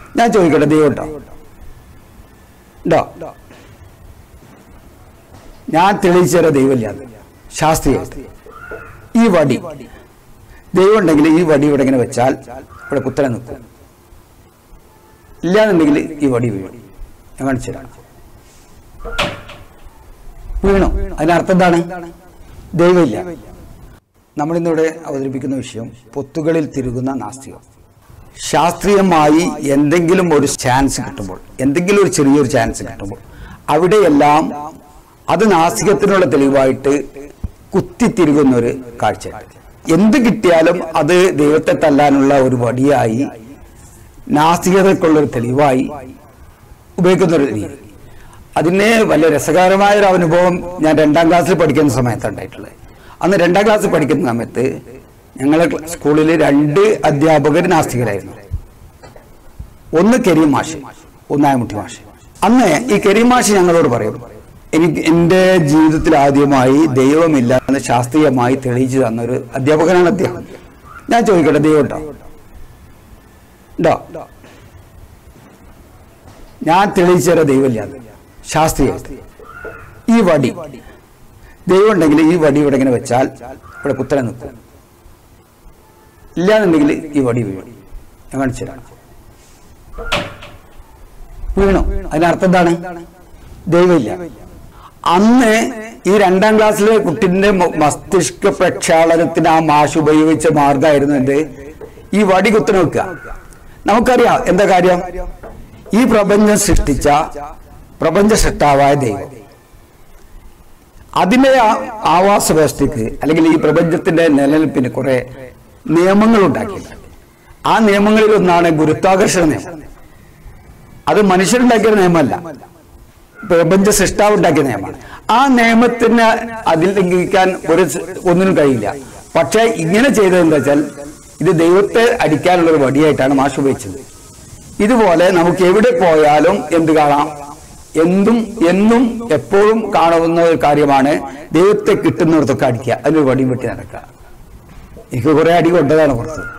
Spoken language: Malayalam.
ഞാൻ ചോദിക്കട്ടെ ദൈവം ഉണ്ടോ ഉണ്ടോ ഞാൻ തെളിയിച്ചു തരാം ദൈവമില്ല ശാസ്ത്രീയമായിട്ട് ഈ വടി ദൈവം ഉണ്ടെങ്കിൽ ഈ വടി ഇവിടെ ഇങ്ങനെ വെച്ചാൽ ഇവിടെ കുത്തനെ നിൽക്കും ഇല്ലാന്നുണ്ടെങ്കിൽ ഈ വടി വീഴും ഞാൻ കാണിച്ചു തരാം വീണു അതിനർത്ഥം എന്താണ് ദൈവമില്ല നമ്മളിന്നിവിടെ അവതരിപ്പിക്കുന്ന വിഷയം പൊത്തുകളിൽ തിരുകുന്ന നാസ്തികം ശാസ്ത്രീയമായി എന്തെങ്കിലും ഒരു ചാൻസ് കിട്ടുമ്പോൾ എന്തെങ്കിലും ഒരു ചെറിയൊരു ചാൻസ് കിട്ടുമ്പോൾ അവിടെയെല്ലാം അത് നാസ്തികത്തിനുള്ള തെളിവായിട്ട് കുത്തിത്തിരുകുന്ന ഒരു കാഴ്ച എന്ത് കിട്ടിയാലും അത് ദൈവത്തെ തല്ലാനുള്ള ഒരു വടിയായി നാസ്തികതയ്ക്കുള്ള ഒരു തെളിവായി ഉപയോഗിക്കുന്ന ഒരു രീതി അതിനെ വലിയ രസകരമായ ഒരു അനുഭവം ഞാൻ രണ്ടാം ക്ലാസ്സിൽ പഠിക്കുന്ന സമയത്താണ് ഉണ്ടായിട്ടുള്ളത് അന്ന് രണ്ടാം ക്ലാസ്സിൽ പഠിക്കുന്ന സമയത്ത് ഞങ്ങളെ ക്ല- സ്കൂളിൽ രണ്ട് അധ്യാപകർ നാസ്തികരായിരുന്നു ഒന്ന് കരീം മാഷ് ഒന്നായമുട്ടി മാഷ് അന്ന് ഈ കരീം മാഷ് ഞങ്ങളോട് പറയും എനിക്ക് എൻ്റെ ജീവിതത്തിൽ ആദ്യമായി ദൈവമില്ല എന്ന് ശാസ്ത്രീയമായി തെളിയിച്ചു തന്ന ഒരു അധ്യാപകനാണ് അദ്ദേഹം ഞാൻ ചോദിക്കട്ടെ ദൈവം ഉണ്ടോ ഉണ്ടോ ഞാൻ തെളിയിച്ചു തരാം ദൈവമില്ല ശാസ്ത്രീയമായിട്ട് ഈ വടി ദൈവം ഉണ്ടെങ്കിൽ ഈ വടി ഇവിടെ ഇങ്ങനെ വെച്ചാൽ ഇവിടെ കുത്തനെ നിൽക്കും ഇല്ലാന്നുണ്ടെങ്കിൽ ഈ വടി വീഴും ഞാൻ കാണിച്ചു തരാം വീണു അതിനർത്ഥം എന്താണ് ദൈവമില്ല അന്ന് ഈ രണ്ടാം ക്ലാസ്സിലെ കുട്ടിന്റെ മ- മസ്തിഷ്ക പ്രക്ഷാളനത്തിന് ആ മാഷ് ഉപയോഗിച്ച മാർഗമായിരുന്നു എന്ത് ഈ വടി കുത്തനെ വെക്കുക നമുക്കറിയാം എന്താ കാര്യം ഈ പ്രപഞ്ചം സൃഷ്ടിച്ച പ്രപഞ്ച സൃഷ്ടാവായ ദൈവം അതിന്റെ ആ- ആവാസ വ്യവസ്ഥയ്ക്ക് അല്ലെങ്കിൽ ഈ പ്രപഞ്ചത്തിന്റെ നിലനിൽപ്പിന് കുറെ നിയമങ്ങൾ ഉണ്ടാക്കിയിട്ടുണ്ട് ആ നിയമങ്ങളിൽ ഒന്നാണ് ഗുരുത്വാകർഷണ നിയമം അത് മനുഷ്യരുണ്ടാക്കിയ നിയമമല്ല പ്രപഞ്ച സൃഷ്ടാവ് ഉണ്ടാക്കിയ നിയമമാണ് ആ നിയമത്തിന് അതിൽ ലംഘിക്കാൻ ഒരു സ- ഒന്നിനും കഴിയില്ല പക്ഷെ ഇങ്ങനെ ചെയ്തതെന്താ വെച്ചാൽ ഇത് ദൈവത്തെ അടിക്കാനുള്ള ഒരു വടിയായിട്ടാണ് മാഷ് ഉപയോഗിച്ചത് ഇതുപോലെ നമുക്ക് എവിടെ പോയാലും എന്ത് കാണാം എന്തും എന്നും എപ്പോഴും കാണുന്ന ഒരു കാര്യമാണ് ദൈവത്തെ കിട്ടുന്നിടത്തൊക്കെ അടിക്കുക അതിനൊരു വടിയും വെട്ടി നടക്കുക എനിക്ക് കുറെ അടി കൊണ്ടതാണ് പുറത്ത്